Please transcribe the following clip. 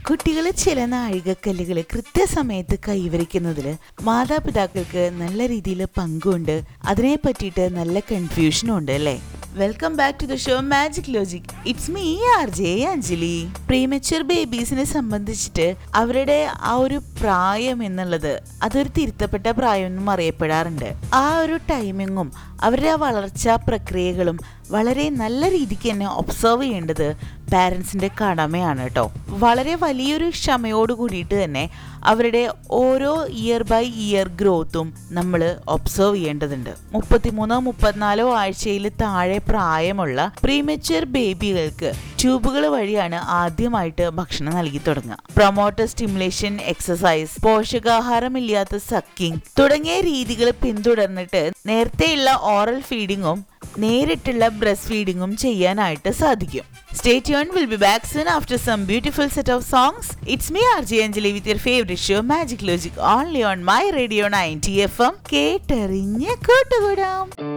കുട്ടികൾ ചില നാഴികക്കല്ലുകൾ കൃത്യസമയത്ത് കൈവരിക്കുന്നതിൽ മാതാപിതാക്കൾക്ക് നല്ല രീതിയിൽ പങ്കുണ്ട് അതിനെ പറ്റിയിട്ട് നല്ല കൺഫ്യൂഷനും ഉണ്ട് അല്ലേ welcome back to the show magic logic it's me R J Anjali premature ബേബീസിനെ സംബന്ധിച്ചിട്ട് അവരുടെ ആ ഒരു പ്രായം എന്നുള്ളത് അതൊരു തിരുത്തപ്പെട്ട പ്രായം എന്നും അറിയപ്പെടാറുണ്ട് ആ ഒരു ടൈമിങ്ങും അവരുടെ ആ വളർച്ചാ പ്രക്രിയകളും വളരെ നല്ല രീതിക്ക് തന്നെ ഒബ്സർവ് ചെയ്യേണ്ടത് പാരൻസിന്റെ കടമയാണ് കേട്ടോ വളരെ വലിയൊരു ക്ഷമയോട് കൂടിയിട്ട് തന്നെ അവരുടെ ഓരോ ഇയർ ബൈ ഇയർ ഗ്രോത്തും നമ്മൾ ഒബ്സർവ് ചെയ്യേണ്ടതുണ്ട് മുപ്പത്തിമൂന്നോ മുപ്പത്തിനാലോ ആഴ്ചയിൽ താഴെ പ്രായമുള്ള പ്രീമച്വർ ബേബികൾക്ക് ട്യൂബുകൾ വഴിയാണ് ആദ്യമായിട്ട് ഭക്ഷണം നൽകി തുടങ്ങുക പ്രൊമോട്ടർ സ്റ്റിമുലേഷൻ എക്സസൈസ് പോഷകാഹാരമില്ലാത്ത സക്കിംഗ് തുടങ്ങിയ രീതികൾ പിന്തുടർന്നിട്ട് നേരത്തെയുള്ള ഓറൽ ഫീഡിങ്ങും നേരിട്ടുള്ള ബ്രസ്റ്റ് ഫീഡിങ്ങും ചെയ്യാനായിട്ട് സാധിക്കും stay tune will be back soon after some beautiful set of songs it's me R J Anjali with your favourite show magic logic only on my radio ninety F M കേട്ടറിഞ്ഞ് കൂട്ടുകൂടാം